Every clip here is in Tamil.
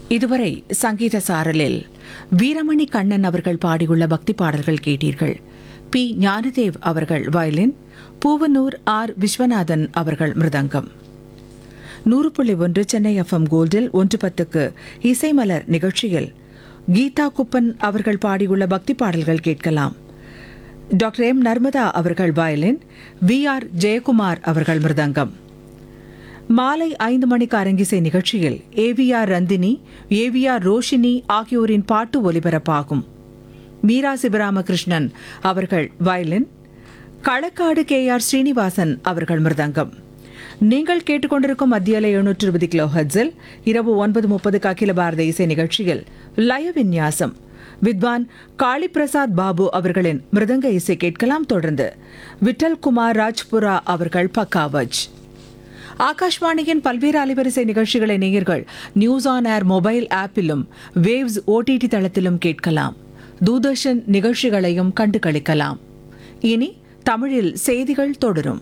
இதுவரை சங்கீத சாரலில் வீரமணி கண்ணன் அவர்கள் பாடியுள்ள பக்தி பாடல்கள் கேட்டீர்கள் பி ஞானதேவ் அவர்கள் வயலின் பூவனூர் ஆர் விஸ்வநாதன் அவர்கள் மிருதங்கம் நூறு புள்ளி ஒன்று சென்னை எஃப்எம் கோல்டில் ஒன்று பத்துக்கு இசைமலர் நிகழ்ச்சியில் கீதா குப்பன் அவர்கள் பாடியுள்ள பக்தி பாடல்கள் கேட்கலாம் டாக்டர் எம் நர்மதா அவர்கள் வயலின் வி ஆர் ஜெயக்குமார் அவர்கள் மிருதங்கம் மாலை ஐந்து மணிக்கு அரங்கிசை நிகழ்ச்சியில் ஏவிஆர் ரந்தினி ஏவிஆர் ரோஷினி ஆகியோரின் பாட்டு ஒலிபரப்பாகும் மீரா சிவராமகிருஷ்ணன் அவர்கள் violin Kalakkad K R Srinivasan அவர்கள் மிருதங்கம் நீங்கள் கேட்டுக்கொண்டிருக்கும் மத்தியால எழுநூற்று இருபது கிலோ ஹட்ஸில் இரவு ஒன்பது முப்பதுக்கு அகில பாரத இசை நிகழ்ச்சியில் லய விந்யாசம் வித்வான் காளிபிரசாத் பாபு அவர்களின் மிருதங்க இசை கேட்கலாம் தொடர்ந்து விட்டல் குமார் ராஜ்புரா அவர்கள் பக்காவஜ் ஆகாஷ்வாணியின் பல்வேறு அலைவரிசை நிகழ்ச்சிகளை நேயர்கள் நியூஸ் ஆன் ஏர் மொபைல் ஆப்பிலும் வேவ்ஸ் ஓடிடி தளத்திலும் கேட்கலாம் தூர்தர்ஷன் நிகழ்ச்சிகளையும் கண்டு களிக்கலாம் இனி தமிழில் செய்திகள் தொடரும்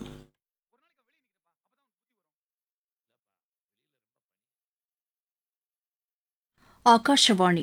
ಆಕಾಶವಾಣಿ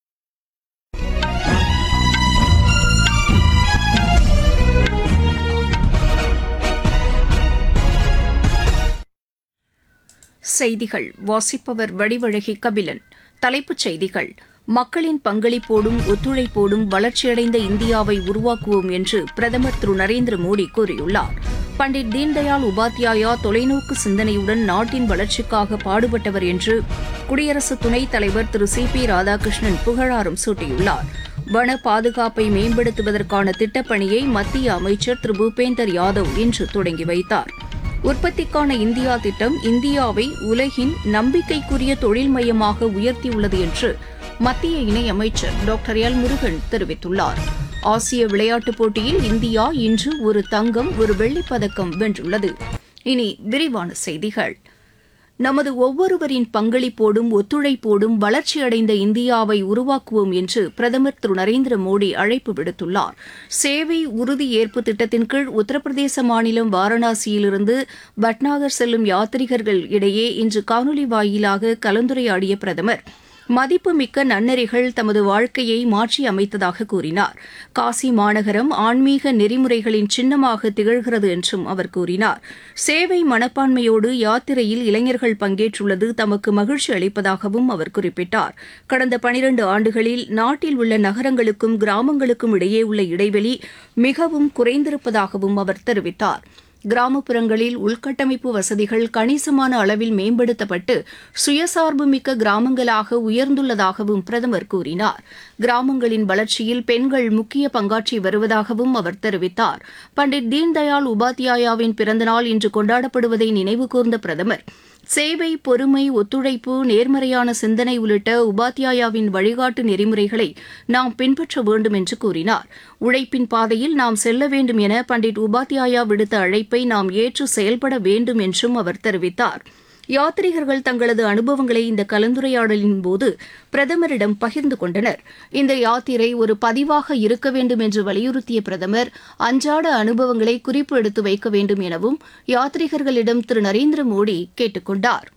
செய்திகள் வாசிப்பவர் வடிவழகி கபிலன் தலைப்புச் செய்திகள் மக்களின் பங்களிப்போடும் ஒத்துழைப்போடும் வளர்ச்சியடைந்த இந்தியாவை உருவாக்குவோம் என்று பிரதமர் திரு நரேந்திர மோடி கூறியுள்ளார் பண்டிட் தீன்தயாள் உபாத்யாயா தொலைநோக்கு சிந்தனையுடன் நாட்டின் வளர்ச்சிக்காக பாடுபட்டவர் என்று குடியரசு துணைத் தலைவர் திரு சி பி ராதாகிருஷ்ணன் புகழாரம் சூட்டியுள்ளார் வன பாதுகாப்பை மேம்படுத்துவதற்கான திட்டப்பணியை மத்திய அமைச்சர் திரு பூபேந்தர் யாதவ் இன்று தொடங்கி வைத்தார் உற்பத்திக்கான இந்தியா திட்டம் இந்தியாவை உலகின் நம்பிக்கைக்குரிய தொழில் மையமாக உயர்த்தியுள்ளது என்று மத்திய இணையமைச்சர் டாக்டர் எல் முருகன் தெரிவித்துள்ளார் ஆசிய விளையாட்டுப் போட்டியில் இந்தியா இன்று ஒரு தங்கம் ஒரு வெள்ளிப் பதக்கம் வென்றுள்ளது இனி விரிவான செய்திகள் நமது ஒவ்வொருவரின் பங்களிப்போடும் ஒத்துழைப்போடும் வளர்ச்சியடைந்த இந்தியாவை உருவாக்குவோம் என்று பிரதமர் திரு நரேந்திர மோடி அழைப்பு விடுத்துள்ளார் சேவை உறுதி ஏற்பு திட்டத்தின் கீழ் உத்தரப்பிரதேச மாநிலம் வாரணாசியிலிருந்து பட்னாகர் செல்லும் யாத்ரீகர்கள் இடையே இன்று காணொலி வாயிலாக கலந்துரையாடிய பிரதமர் மதிப்புமிக்க நன்னெறிகள் தமது வாழ்க்கையை மாற்றி அமைத்ததாக கூறினார் காசி மாநகரம் ஆன்மீக நெறிமுறைகளின் சின்னமாக திகழ்கிறது என்றும் அவர் கூறினார் சேவை மனப்பான்மையோடு யாத்திரையில் இளைஞர்கள் பங்கேற்றுள்ளது தமக்கு மகிழ்ச்சி அளிப்பதாகவும் அவர் குறிப்பிட்டார் கடந்த பனிரண்டு ஆண்டுகளில் நாட்டில் உள்ள நகரங்களுக்கும் கிராமங்களுக்கும் இடையே உள்ள இடைவெளி மிகவும் குறைந்திருப்பதாகவும் அவர் தெரிவித்தார் கிராமப்புறங்களில் உள்கட்டமைப்பு வசதிகள் கணிசமான அளவில் மேம்படுத்தப்பட்டு சுயசார்பு மிக்க கிராமங்களாக உயர்ந்துள்ளதாகவும் பிரதமர் கூறினார் கிராமங்களின் வளர்ச்சியில் பெண்கள் முக்கிய பங்காற்றி வருவதாகவும் அவர் தெரிவித்தார் பண்டிட் தீன்தயாள் உபாத்யாயாவின் பிறந்தநாள் இன்று கொண்டாடப்படுவதை நினைவுகூர்ந்த பிரதமர் சேவை பொறுமை ஒத்துழைப்பு நேர்மறையான சிந்தனை உள்ளிட்ட உபாத்யாயாவின் வழிகாட்டு நெறிமுறைகளை நாம் பின்பற்ற வேண்டும் என்று கூறினார் உழைப்பின் பாதையில் நாம் செல்ல வேண்டும் என பண்டிட் உபாத்யாயா விடுத்த அழைப்பை நாம் ஏற்று செயல்பட வேண்டும் என்றும் அவர் தெரிவித்தார் யாத்ரீகர்கள் தங்களது அனுபவங்களை இந்த கலந்துரையாடலின் போது பிரதமரிடம் பகிர்ந்து கொண்டனர் இந்த யாத்திரை ஒரு பதிவாக இருக்க வேண்டும் என்று வலியுறுத்திய பிரதமர் அன்றாட அனுபவங்களை குறிப்பு எடுத்து வைக்க வேண்டும் எனவும் யாத்ரீகர்களிடம் திரு நரேந்திர மோடி கேட்டுக் கொண்டார்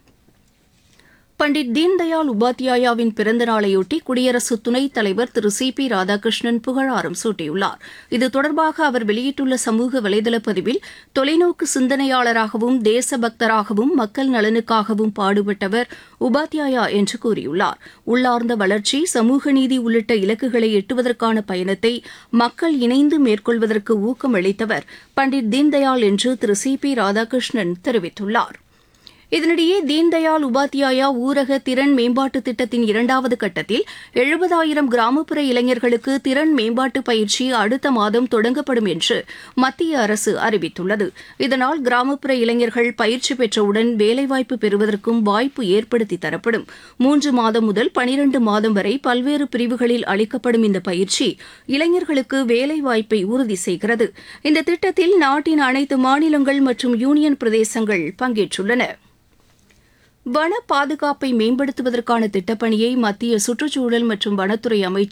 பண்டிட் தீன்தயாள் உபாத்யாயாவின் பிறந்த நாளையொட்டி குடியரசு துணைத் தலைவர் திரு சி பி ராதாகிருஷ்ணன் புகழாரம் சூட்டியுள்ளார் இது தொடர்பாக அவர் வெளியிட்டுள்ள சமூக வலைதள பதிவில் தொலைநோக்கு சிந்தனையாளராகவும் தேசபக்தராகவும் மக்கள் நலனுக்காகவும் பாடுபட்டவர் உபாத்யாயா என்று கூறியுள்ளார் உள்ளார்ந்த வளர்ச்சி சமூக நீதி உள்ளிட்ட இலக்குகளை எட்டுவதற்கான பயணத்தை மக்கள் இணைந்து மேற்கொள்வதற்கு ஊக்கம் அளித்தவர் பண்டிட் தீன்தயாள் என்று திரு சி பி ராதாகிருஷ்ணன் தெரிவித்துள்ளார் இதனிடையே தீன்தயாள் உபாத்யாயா ஊரக திறன் மேம்பாட்டு திட்டத்தின் இரண்டாவது கட்டத்தில் எழுபதாயிரம் கிராமப்புற இளைஞர்களுக்கு திறன் மேம்பாட்டு பயிற்சி அடுத்த மாதம் தொடங்கப்படும் என்று மத்திய அரசு அறிவித்துள்ளது இதனால் கிராமப்புற இளைஞர்கள் பயிற்சி பெற்றவுடன் வேலைவாய்ப்பு பெறுவதற்கும் வாய்ப்பு ஏற்படுத்தி தரப்படும் மூன்று மாதம் முதல் பனிரண்டு மாதம் வரை பல்வேறு பிரிவுகளில் அளிக்கப்படும் இந்த பயிற்சி இளைஞர்களுக்கு வேலைவாய்ப்பை உறுதி செய்கிறது இந்த திட்டத்தில் நாட்டின் அனைத்து மாநிலங்கள் மற்றும் யூனியன் பிரதேசங்கள் பங்கேற்றுள்ளன வன பாதுகாப்பை மேம்படுத்துவதற்கான திட்டப்பணியை மத்திய சுற்றுச்சூழல் மற்றும் வனத்துறை அமைச்சர்